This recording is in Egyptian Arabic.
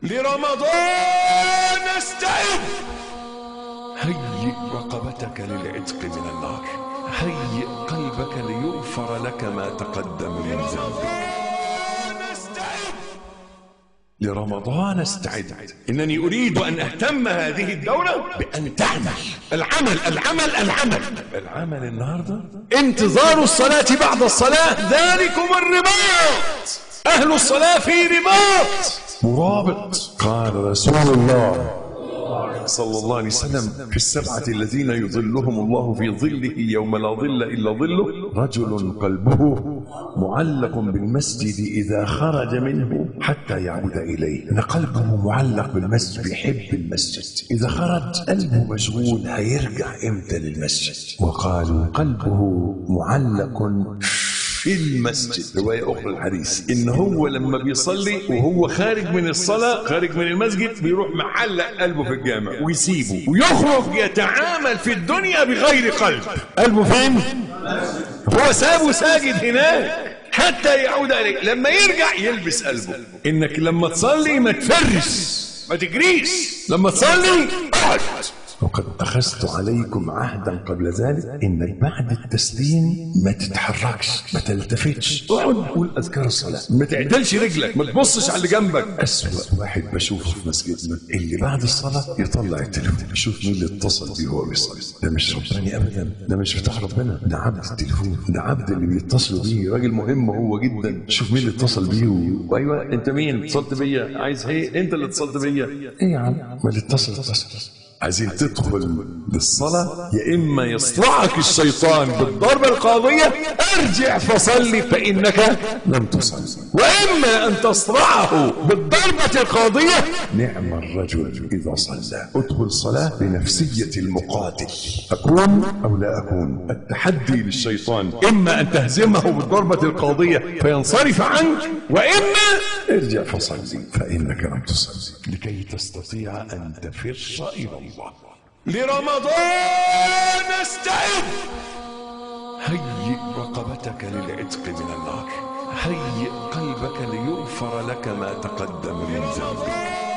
لرمضان استعد هيئ رقبتك للعتق من النار هيئ قلبك ليغفر لك ما تقدم من ذنبك لرمضان استعد إنني أريد أن أهتم هذه الدورة بأن تعمل العمل العمل العمل العمل النهاردة انتظار الصلاة بعد الصلاة ذلكم الرباط أهل الصلاة في رباط مرابط قال رسول الله صلى الله عليه وسلم في السبعة الذين يظلهم الله في ظله يوم لا ظل إلا ظله رجل قلبه معلق بالمسجد إذا خرج منه حتى يعود إليه إن قلبه معلق بالمسجد بيحب المسجد إذا خرج قلبه مشغول هيرجع إمتى للمسجد وقالوا قلبه معلق في المسجد رواية أخرى الحديث إن هو لما بيصلي وهو خارج من الصلاة خارج من المسجد بيروح معلق قلبه في الجامع ويسيبه ويخرج يتعامل في الدنيا بغير قلب قلبه فين؟ هو سابه ساجد هناك حتى يعود إليه لما يرجع يلبس قلبه إنك لما تصلي ما تفرش ما تجريش لما تصلي اقعد وقد أخذت عليكم عهدا قبل ذلك إنك بعد التسليم ما تتحركش ما تلتفتش اقعد قول أذكار الصلاة ما تعدلش رجلك ما تبصش على اللي جنبك أسوأ واحد بشوفه في مسجدنا اللي بعد الصلاة يطلع التليفون يشوف مين اللي اتصل بيه وهو بيصلي ده مش رباني أبدا ده مش بتاع ربنا ده عبد التليفون ده عبد اللي بيتصلوا بيه راجل مهم هو جدا شوف مين اللي اتصل بيه و... وايوه انت مين اتصلت بيا عايز ايه انت اللي اتصلت بيا ايه يا عم ما اللي اتصل اتصل عايزين تدخل للصلاة يا إما يصرعك الشيطان بالضربة القاضية ارجع فصلي فإنك لم تصل وإما أن تصرعه بالضربة القاضية نعم الرجل إذا صلى ادخل صلاة بنفسية المقاتل أكون أو لا أكون التحدي للشيطان إما أن تهزمه بالضربة القاضية فينصرف عنك وإما ارجع فصلي فإنك لم تصل لكي تستطيع أن تفر إلى الله لرمضان استعد هيئ رقبتك للعتق من النار هيئ قلبك ليغفر لك ما تقدم من ذنبك